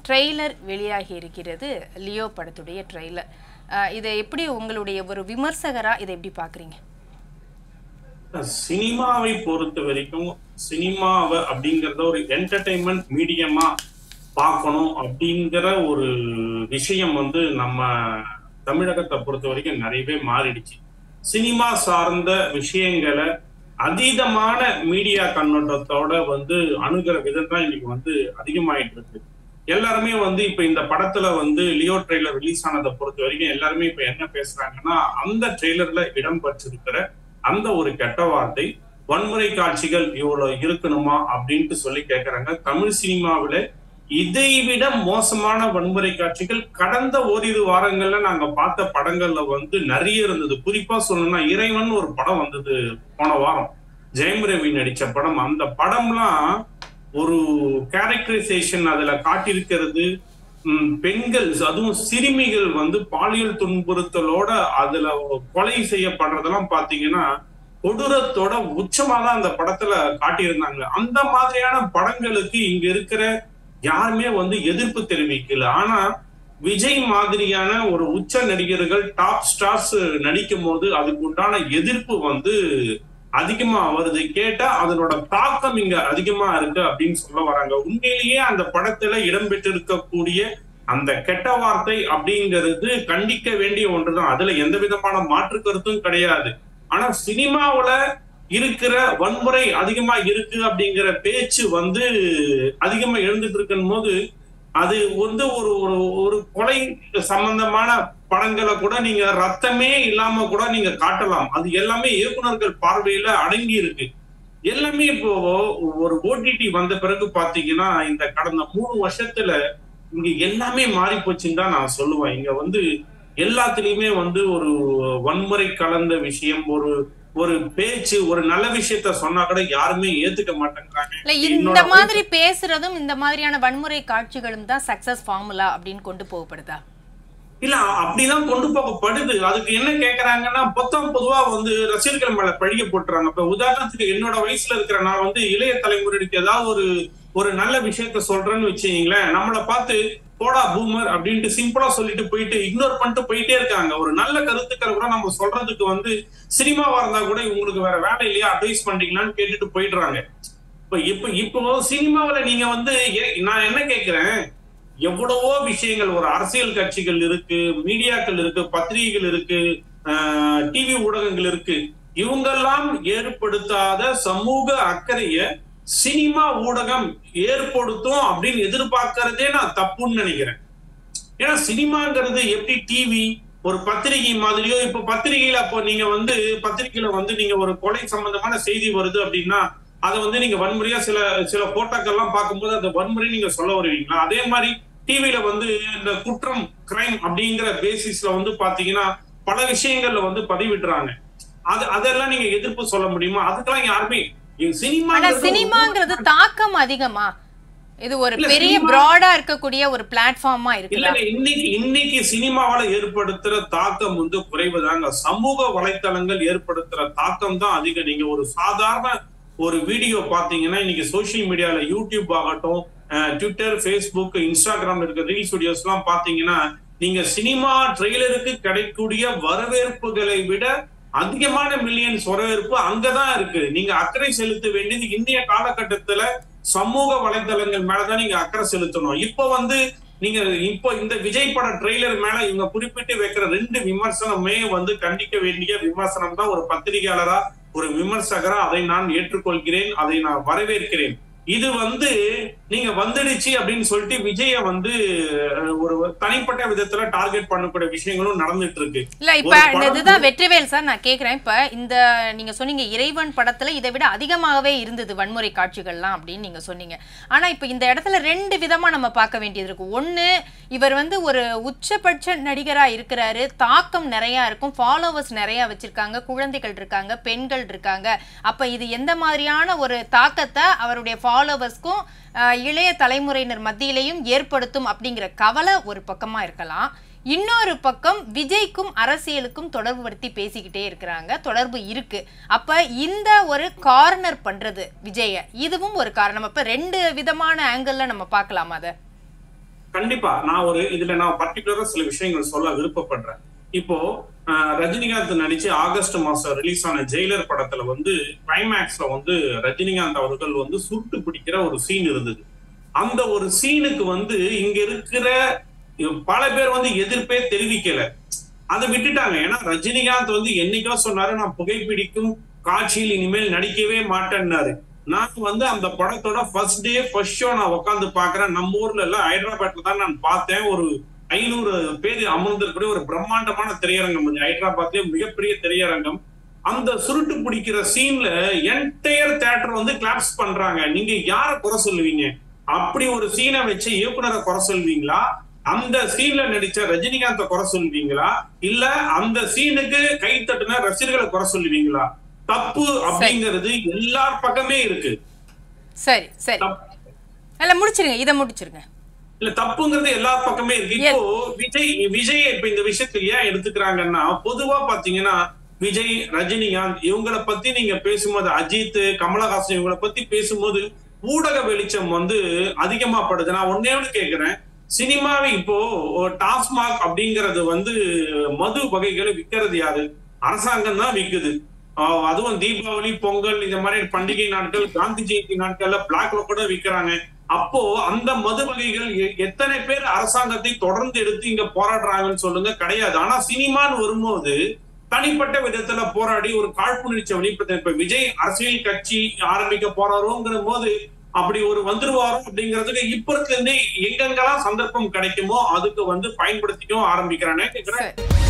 trailer வெளியாகி இருக்கிறது Leo படத்துடைய ட்ரெய்லர் இதை எப்படி உங்களுடைய ஒரு விமர்சகரா இதை எப்படி பார்க்குறீங்க சினிமாவை பொறுத்த வரைக்கும் சினிமாவை அப்படிங்கறத ஒரு என்டர்டைன்மெண்ட் மீடியமா பார்க்கணும் அப்படிங்கிற ஒரு விஷயம் வந்து நம்ம தமிழகத்தை பொறுத்த வரைக்கும் நிறையவே மாறிடுச்சு சினிமா சார்ந்த விஷயங்களை அதீதமான மீடியா கண்ணோட்டத்தோட வந்து அணுகிற விதம் தான் இன்னைக்கு வந்து அதிகமாயிட்டு இருக்கு எல்லாருமே வந்து இப்ப இந்த படத்துல வந்து லியோ ட்ரெய்லர் ரிலீஸ் ஆனதை பொறுத்த வரைக்கும் எல்லாருமே இப்ப என்ன பேசுறாங்கன்னா அந்த ட்ரெய்லர்ல இடம் பெற்றிருக்கிற அந்த ஒரு கெட்ட வார்த்தை வன்முறை காட்சிகள் இவ்வளவு இருக்கணுமா அப்படின்ட்டு சொல்லி கேக்குறாங்க தமிழ் சினிமாவில இதை விட மோசமான வன்முறை காட்சிகள் கடந்த ஓரிரு வாரங்கள்ல நாங்க பார்த்த படங்கள்ல வந்து நிறைய இருந்தது குறிப்பா சொல்லணும்னா இறைவன் ஒரு படம் வந்தது போன வாரம் ஜெயம் ரவி நடிச்ச படம் அந்த படம்லாம் ஒரு கேரக்டரைசேஷன் அதுல காட்டியிருக்கிறது ம், பெண்கள் அதுவும் சிறுமிகள் வந்து பாலியல் துன்புறுத்தலோட அதுல கொலை செய்யப்படுறதெல்லாம் பாத்தீங்கன்னா கொடூரத்தோட உச்சமா தான் அந்த படத்துல காட்டியிருந்தாங்க அந்த மாதிரியான படங்களுக்கு இங்க இருக்கிற யாருமே வந்து எதிர்ப்பு தெரிவிக்கல ஆனா விஜய் மாதிரியான ஒரு உச்ச நடிகர்கள் டாப் ஸ்டார்ஸ் நடிக்கும் போது அதுக்கு உண்டான எதிர்ப்பு வந்து அதிகமா வருது கேட்டா அதனோட தாக்கம் இங்க அதிகமா இருக்கு அப்படின்னு சொல்ல வராங்க உண்மையிலேயே அந்த படத்துல இடம்பெற்றிருக்கக்கூடிய அந்த கெட்ட வார்த்தை அப்படிங்கிறது கண்டிக்க வேண்டிய ஒன்றுதான் அதுல எந்த விதமான மாற்று கருத்தும் கிடையாது ஆனா சினிமாவுல இருக்கிற வன்முறை அதிகமா இருக்கு அப்படிங்கிற பேச்சு வந்து அதிகமா எழுந்துட்டு இருக்கும் போது அது வந்து ஒரு ஒரு ஒரு கொலை சம்பந்தமான படங்களை கூட நீங்க ரத்தமே இல்லாம கூட நீங்க காட்டலாம் அது எல்லாமே இயக்குனர்கள் பார்வையில அடங்கி இருக்கு எல்லாமே இப்போ ஒரு ஓடிடி வந்த பிறகு பாத்தீங்கன்னா இந்த கடந்த மூணு வருஷத்துல இங்க எல்லாமே மாறி போச்சுன்னு தான் நான் சொல்லுவேன் இங்க வந்து எல்லாத்துலயுமே வந்து ஒரு வன்முறை கலந்த விஷயம் ஒரு ஒரு பேச்சு ஒரு நல்ல விஷயத்த சொன்னா கூட யாருமே ஏத்துக்க மாட்டேங்கிறாங்க இல்ல இந்த என்னோட மாதிரி பேசுறதும் இந்த மாதிரியான வன்முறை காட்சிகளும் தான் சக்சஸ் ஃபார்முலா அப்படின்னு கொண்டு போகப்படுதா இல்ல அப்படிதான் கொண்டு போகப்படுது அதுக்கு என்ன கேக்குறாங்கன்னா பொத்தம் பொதுவா வந்து ரசிகர்கள் மேல பழிய போட்டுறாங்க இப்ப உதாரணத்துக்கு என்னோட வயசுல இருக்கிற நான் வந்து இளைய தலைமுறைக்கு ஏதாவது ஒரு ஒரு நல்ல விஷயத்த சொல்றேன்னு வச்சுக்கீங்களேன் நம்மளை பார்த்து போடா பூமர் அப்படின்ட்டு சிம்பிளா சொல்லிட்டு போயிட்டு இக்னோர் பண்ணிட்டு போயிட்டே இருக்காங்க ஒரு நல்ல கருத்துக்களை கூட நம்ம சொல்றதுக்கு வந்து சினிமாவா இருந்தா கூட இவங்களுக்கு வேற வேலை இல்லையா அட்வைஸ் பண்றீங்களான்னு கேட்டுட்டு போயிடுறாங்க இப்ப இப்ப இப்போ சினிமாவுல நீங்க வந்து எ- நான் என்ன கேக்குறேன் எவ்வளவோ விஷயங்கள் ஒரு அரசியல் கட்சிகள் இருக்கு மீடியாக்கள் இருக்கு பத்திரிகைகள் இருக்கு டிவி ஊடகங்கள் இருக்கு இவங்கெல்லாம் ஏற்படுத்தாத சமூக அக்கறைய சினிமா ஊடகம் ஏற்படுத்தும் அப்படின்னு எதிர்பார்க்கறதே நான் தப்புன்னு நினைக்கிறேன் ஏன்னா சினிமாங்கிறது எப்படி டிவி ஒரு பத்திரிகை மாதிரியோ இப்ப பத்திரிகையில அப்போ நீங்க வந்து பத்திரிகையில வந்து நீங்க ஒரு கொலை சம்பந்தமான செய்தி வருது அப்படின்னா அதை வந்து நீங்க வன்முறையா சில சில போட்டோக்கள்லாம் பார்க்கும்போது அந்த வன்முறை நீங்க சொல்ல வருவீங்களா அதே மாதிரி டிவியில வந்து இந்த குற்றம் கிரைம் அப்படிங்கிற பேசிஸ்ல வந்து பாத்தீங்கன்னா பல விஷயங்கள்ல வந்து பதிவிடுறாங்க அது அதெல்லாம் நீங்க எதிர்ப்பு சொல்ல முடியுமா அதுக்கெல்லாம் யாருமே சினிமா ஆனா சினிமாங்கிறது தாக்கம் அதிகமா இது ஒரு இல்ல, பெரிய சினிமா- பிராடா இருக்கக்கூடிய ஒரு பிளாட்ஃபார்மா இல்ல இருக்குல்ல இல்ல, இன்னைக்கு இன்னைக்கு சினிமாவால ஏற்படுத்துற தாக்கம் வந்து குறைவுதாங்க சமூக வலைத்தளங்கள் ஏற்படுத்துற தாக்கம் தான் அதிகம் நீங்க ஒரு சாதாரண ஒரு வீடியோ பாத்தீங்கன்னா இன்னைக்கு சோஷியல் மீடியால யூடியூப் ஆகட்டும் அஹ், ட்விட்டர் ஃபேஸ்புக் இன்ஸ்டாகிராம் இருக்க ரீல்ஸ் வீடியோஸ் எல்லாம் பாத்தீங்கன்னா நீங்க சினிமா ட்ரெய்லருக்கு கிடைக்கக்கூடிய வரவேற்புகளை விட அதிகமான மில்லியன்ஸ் வரவேற்பு அங்கதான் இருக்கு நீங்க அக்கறை செலுத்த வேண்டியது இந்திய காலகட்டத்துல சமூக வலைதளங்கள் மேலதான் நீங்க அக்கறை செலுத்தணும் இப்போ வந்து நீங்க இப்போ இந்த விஜய் பட ட்ரெய்லர் மேல இவங்க குறிப்பிட்டு வைக்கிற ரெண்டு விமர்சனமே வந்து கண்டிக்க வேண்டிய விமர்சனம் தான் ஒரு பத்திரிகையாளரா ஒரு விமர்சகரா அதை நான் ஏற்றுக்கொள்கிறேன் அதை நான் வரவேற்கிறேன் இது வந்து நீங்க வந்துடுச்சு அப்படின்னு சொல்லிட்டு விஜய வந்து அஹ், ஒரு தனிப்பட்ட விதத்துல டார்கெட் பண்ணக்கூடிய விஷயங்களும் நடந்துட்டு இருக்கு இல்ல இப்ப ஒரு இந்த படம் இதுதான் வெற்றிவேல் சார் நான் கேக்குறேன் இப்ப இந்த நீங்க சொன்னீங்க இறைவன் படத்துல இதை விட அதிகமாகவே இருந்தது வன்முறை காட்சிகள்லாம் அப்படின்னு நீங்க சொன்னீங்க ஆனா இப்ப இந்த இடத்துல ரெண்டு விதமா நம்ம பார்க்க வேண்டியது இருக்கு ஒண்ணு இவர் வந்து ஒரு உச்சபட்ச நடிகரா இருக்கிறாரு தாக்கம் நிறைய இருக்கும் ஃபாலோவர்ஸ் நிறைய வச்சிருக்காங்க குழந்தைகள் இருக்காங்க பெண்கள் இருக்காங்க அப்ப இது எந்த மாதிரியான ஒரு தாக்கத்தை அவருடைய ஃபாலோவர்ஸ்க்கும் இளைய தலைமுறையினர் மத்தியிலையும் ஏற்படுத்தும் அப்படிங்கிற கவலை ஒரு பக்கமா இருக்கலாம் இன்னொரு பக்கம் விஜய்க்கும் அரசியலுக்கும் தொடர்பு படுத்தி பேசிக்கிட்டே இருக்கிறாங்க தொடர்பு இருக்கு அப்ப இந்த ஒரு கார்னர் பண்றது விஜய இதுவும் ஒரு காரணம் அப்ப ரெண்டு விதமான ஆங்கிள் நம்ம பார்க்கலாம் அத கண்டிப்பா நான் ஒரு இதுல நான் பர்டிகுலரா சில விஷயங்கள் சொல்ல விருப்பப்படுறேன் இப்போ அஹ், ரஜினிகாந்த் நடிச்சு ஆகஸ்ட் மாசம் ரிலீஸ் ஆன ஜெயிலர் படத்துல வந்து கிளைமேக்ஸ்ல வந்து ரஜினிகாந்த் அவர்கள் வந்து சுருட்டு பிடிக்கிற ஒரு சீன் இருந்தது அந்த ஒரு சீனுக்கு வந்து இங்க இருக்கிற பல பேர் வந்து எதிர்ப்பே தெரிவிக்கல அதை விட்டுட்டாங்க ஏன்னா ரஜினிகாந்த் வந்து என்னைக்கோ சொன்னாரு நான் புகைப்பிடிக்கும் காட்சியில் இனிமேல் நடிக்கவே மாட்டேன்னாரு நான் வந்து அந்த படத்தோட ஃபர்ஸ்ட் டே ஃபர்ஸ்ட் ஷோ நான் உட்காந்து பாக்குறேன் நம்ம ஊர்ல எல்லாம் ஹைதராபாத்ல தான் நான் பார்த்தேன் ஒரு ஐநூறு பேர் அமர்ந்திருக்கக்கூடிய ஒரு பிரம்மாண்டமான திரையரங்கம் அது ஹைதராபாத்லயே மிகப்பெரிய திரையரங்கம் அந்த சுருட்டு பிடிக்கிற சீன்ல என்டையர் தியேட்டர் வந்து கிளாப்ஸ் பண்றாங்க நீங்க யார குறை சொல்லுவீங்க அப்படி ஒரு சீனை வச்சு இயக்குனரை குறை சொல்வீங்களா அந்த சீன்ல நடிச்ச ரஜினிகாந்த குறை சொல்வீங்களா இல்ல அந்த சீனுக்கு கை தட்டுன ரசிகர்களை குறை சொல்லுவீங்களா தப்பு அப்படிங்கிறது எல்லார் பக்கமே இருக்கு சரி சரி தப்- இல்ல முடிச்சிருங்க இதை முடிச்சிருங்க இல்ல தப்புங்கிறது எல்லா பக்கமே இருக்கு இப்போ விஜய் விஜய் இப்ப இந்த விஷயத்துல ஏன் எடுத்துக்கிறாங்கன்னா பொதுவா பாத்தீங்கன்னா விஜய் ரஜினிகாந்த் இவங்களை பத்தி நீங்க பேசும்போது அஜித் கமலஹாசன் இவங்களை பத்தி பேசும்போது ஊடக வெளிச்சம் வந்து அதிகமா படுது நான் ஒன்னே ஒண்ணு கேக்குறேன் சினிமாவை இப்போ ஒரு டாஸ்மாக் அப்படிங்கறது வந்து மது வகைகளை விக்கிறது யாரு அரசாங்கம் தான் விக்குது ஆஹ் அதுவும் தீபாவளி பொங்கல் இந்த மாதிரி பண்டிகை நாட்கள் காந்தி ஜெயந்தி நாட்கள்ல பிளாக்ல கூட விக்கிறாங்க அப்போ அந்த மது வகைகள் எ- எத்தனை பேர் அரசாங்கத்தை தொடர்ந்து எடுத்து இங்க போராடுறாங்கன்னு சொல்லுங்க கிடையாது ஆனா சினிமான்னு வரும்போது தனிப்பட்ட விதத்துல போராடி ஒரு காழ்ப்புணர்ச்சி வெளிப்படுத்த இப்ப விஜய் அரசியல் கட்சி ஆரம்பிக்க போறாரோங்கிற போது அப்படி ஒரு வந்துருவாரோ அப்படிங்கிறதுக்கு இப்ப இருந்தே எங்கெங்கெல்லாம் சந்தர்ப்பம் கிடைக்குமோ அதுக்கு வந்து பயன்படுத்திக்கவும் ஆரம்பிக்கிறானே கேக்குறேன் சரி